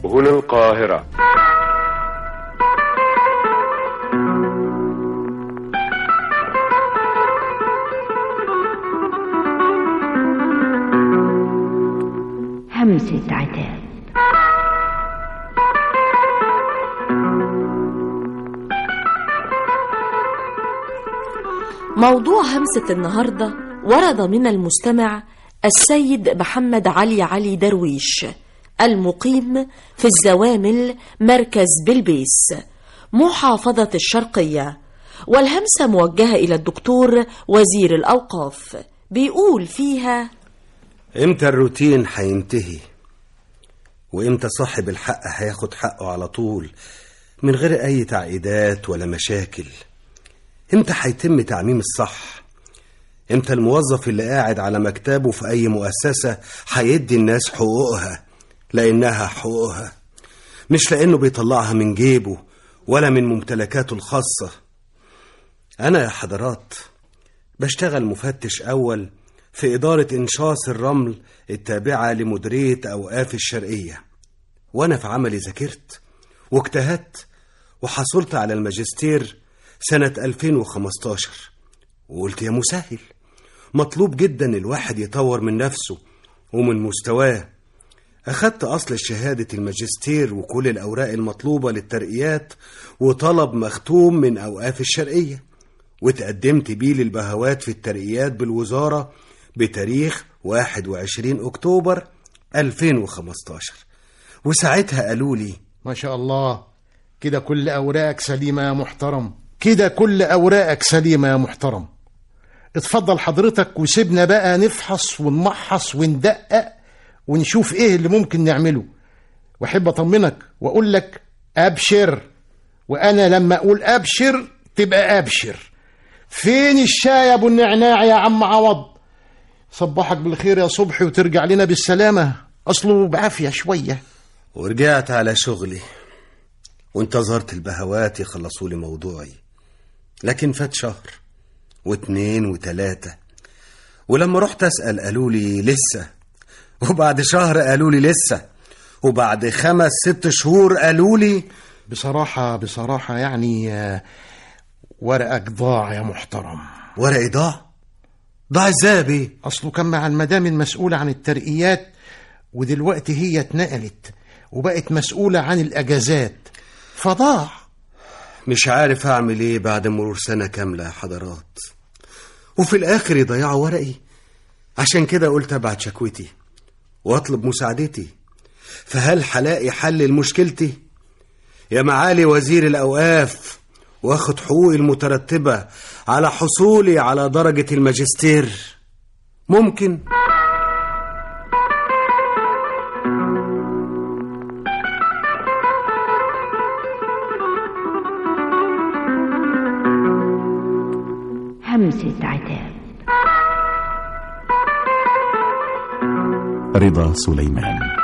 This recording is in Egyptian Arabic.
هنا القاهرة همسة عتاب موضوع همسة النهاردة ورد من المستمع السيد محمد علي علي درويش المقيم في الزوامل مركز بلبيس محافظة الشرقية والهمسة موجهة إلى الدكتور وزير الأوقاف بيقول فيها امتى الروتين هينتهي وامتى صاحب الحق هياخد حقه على طول من غير اي تعقيدات ولا مشاكل امتى هيتم تعميم الصح امتى الموظف اللي قاعد على مكتبه في اي مؤسسة هيدي الناس حقوقها لانها حقوقها مش لانه بيطلعها من جيبه ولا من ممتلكاته الخاصة انا يا حضرات بشتغل مفتش اول في إدارة إنشاص الرمل التابعة لمديرية أوقاف الشرقية وأنا في عملي ذاكرت واجتهدت وحصلت على الماجستير سنة 2015 وقلت يا مسهل مطلوب جدا الواحد يطور من نفسه ومن مستواه أخدت أصل شهادة الماجستير وكل الأوراق المطلوبة للترقيات وطلب مختوم من أوقاف الشرقية وتقدمت بيه للبهوات في الترقيات بالوزارة بتاريخ 21 أكتوبر 2015 وساعتها قالوا لي ما شاء الله كده كل أوراقك سليمة يا محترم كده كل أوراقك سليمة يا محترم اتفضل حضرتك وسيبنا بقى نفحص ونمحص وندقق ونشوف ايه اللي ممكن نعمله واحب اطمنك واقول لك ابشر وانا لما اقول ابشر تبقى ابشر فين الشاي يا ابو النعناع يا عم عوض صبحك بالخير يا صبحي وترجع لنا بالسلامة أصله بعافية شوية ورجعت على شغلي وانتظرت البهوات يخلصوا لي موضوعي لكن فات شهر واتنين وتلاتة ولما رحت أسأل قالوا لي لسه وبعد شهر قالوا لي لسه وبعد خمس ست شهور قالوا لي بصراحة بصراحة يعني آه، ورقك ضاع يا محترم ورقي ضاع ضاع ازاي يا بيه أصله كان مع المدام المسؤولة عن الترقيات ودلوقتي هي اتنقلت وبقت مسؤولة عن الأجازات فضاع مش عارف اعمل ايه بعد مرور سنة كاملة يا حضرات وفي الاخر يضيعوا ورقي عشان كده قلت ابعت شكوتي واطلب مساعدتي فهل هلاقي حل لمشكلتي يا معالي وزير الاوقاف واخد حقوقي المترتبة على حصولي على درجة الماجستير ممكن همسة عتاب رضا سليمان